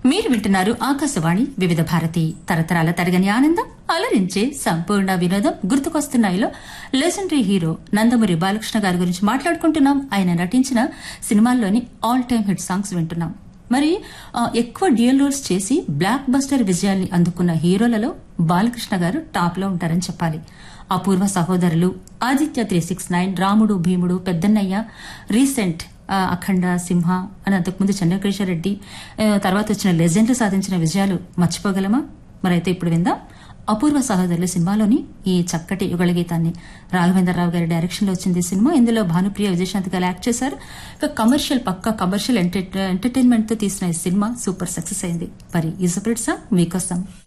మీరు వింటున్నారు ఆకాశవాణి వివిధ భారతి తరతరాల తరగని ఆనందం అలరించే సంపూర్ణ వినోదం గుర్తుకొస్తున్నాయిలో లెజెండరీ హీరో నందమూరి బాలకృష్ణ గారి గురించి మాట్లాడుకుంటున్నాం ఆయన నటించిన సినిమాల్లోని ఆల్ టైమ్ హిట్ సాంగ్స్ వింటున్నాం మరి ఆ, ఎక్కువ డ్యూయల్ రోల్స్ చేసి బ్లాక్ బస్టర్ విజయాల్ని అందుకున్న హీరోలలో బాలకృష్ణ గారు టాప్ లో ఉంటారని చెప్పాలి అపూర్వ సహోదరులు ఆదిత్య త్రీ సిక్స్ నైన్ రాముడు భీముడు పెద్దన్నయ్య రీసెంట్ ఆ, అఖండ సింహ అని అంతకుముందు చంద్రకేశ్వర రెడ్డి ఆ, తర్వాత వచ్చిన లెజెండ్లు సాధించిన విజయాలు మర్చిపోగలమా మరైతే ఇప్పుడు విందాం అపూర్వ సహోదరులు సినిమాలోని ఈ చక్కటి యుగళ గీతాన్ని రాఘవేంద్రరావు గారి డైరెక్షన్ లో వచ్చింది ఈ సినిమా ఇందులో భానుప్రియ విజయశాంతి గారు యాక్ట్ చేశారు ఇక కమర్షియల్ పక్క కమర్షియల్ ఎంటర్టైన్మెంట్ తో తీసిన ఈ సినిమా సూపర్ సక్సెస్ అయింది మరి ఈ సపరేట్ సాంగ్ మీకోసం